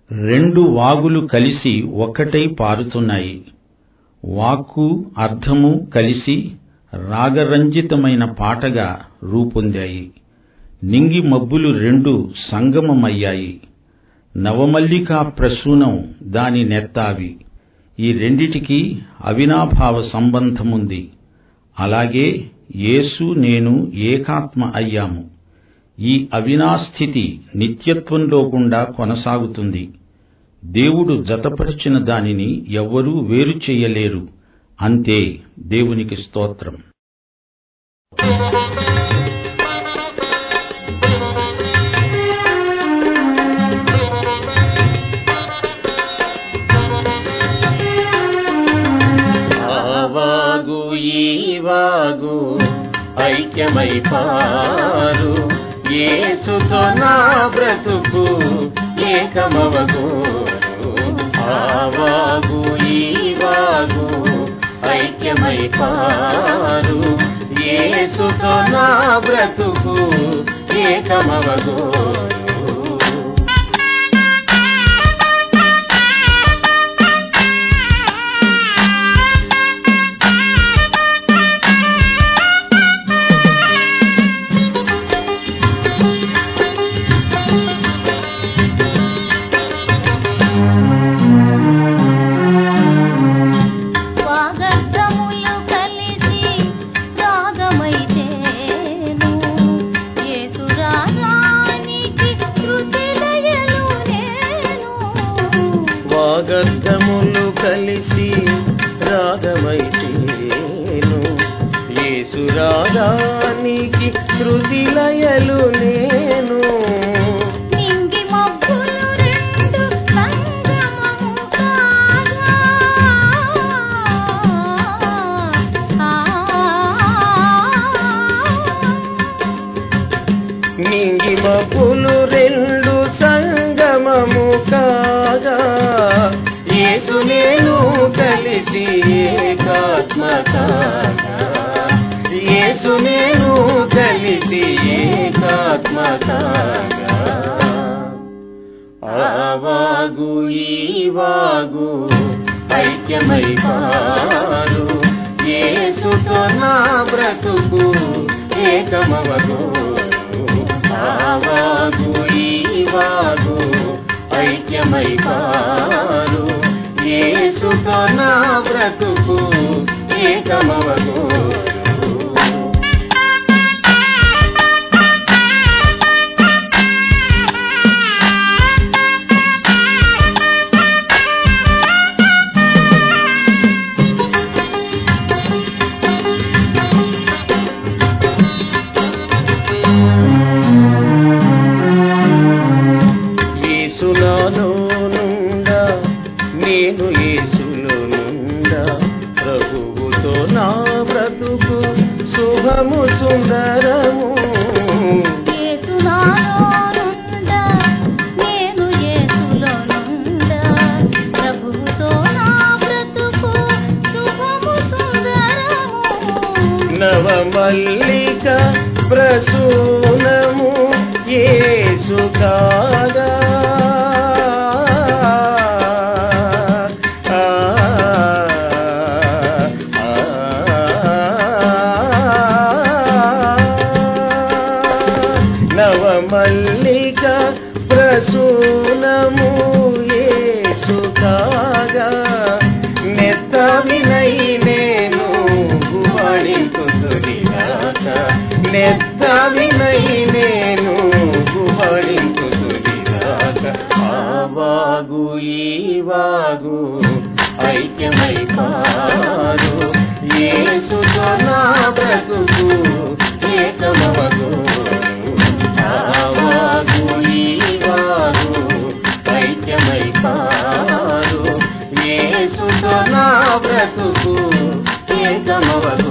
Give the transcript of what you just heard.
రెండు వాగులు కలిసి ఒక్కటై పారుతున్నాయి వాక్కు అర్థము కలిసి రాగరంజితమైన పాటగా రూపొందాయి నింగి మబ్బులు రెండు సంగమమయ్యాయి నవమల్లికా ప్రసూనం దాని నెత్తావి ఈ రెండిటికి అవినాభావ సంబంధముంది అలాగే యేసు నేను ఏకాత్మ అయ్యాము ఈ అవినాస్థితి నిత్యత్వంలో గుండా కొనసాగుతుంది దేవుడు జతపరిచిన దానిని ఎవ్వరూ వేరు చెయ్యలేరు అంతే దేవునికి స్తోత్రం ఆవాగు ఈవాగు ఐక్యమై పారు ఏసుతో నా బ్రతుకు ఏకమవగోరు ఆవాగు ఈవాగు ఐక్యమై పారు ఏసుతో నా బ్రతుకు ఏకమవగోరు వాగర్థములు కలిసి రాగమైతేను యేసు రాగానికి శృతిలయలు నేను వాగర్థములు కలిసి రాగమైతేను యేసు రాగానికి శృతిలయలు నేను నింగి మబ్బులు రెండు సంగమము కాగా నింగి మపులు రెండు సంగమము కాగా యేసు నేను కలిసి ఏకాత్మ కాగా యేసు నేను కలిసి ఏకాత్మ కాగా ఆవాగు ఈవాగు ఐక్యమై పారు యేసుతో నా బ్రతుకు ఏకమవగోరు ఆవాగు ఈవాగు ఐక్యమై పారు యేసుతో నా బ్రతుకు ఏకమవగోరు యేసునాలో నుండా నేను యేసులో నుండా ప్రభువుతో నా బ్రతుకు శుభము సుందరము యేసు నాలో నుండా నేను యేసులో నుండా ప్రభువుతో నా బ్రతుకు శుభము సుందరము నవమల్లిక ప్రసూనము యేసు కాగా ఆ, నవమల్లిక ప్రసూనము యేసు కాగా నెత్త వినై నేను గుహళింతుదిగాక నెత్త వినై నేను గుహళింతుదిగాక ఆవాగు ఈవాగు ఐక్యమై పారు యేసుతో నా బ్రతుకు ఏకమవగోరు ఆవాగు ఈవాగు ఐక్యమై పారు యేసుతో నా బ్రతుకు ఏకమవగోరు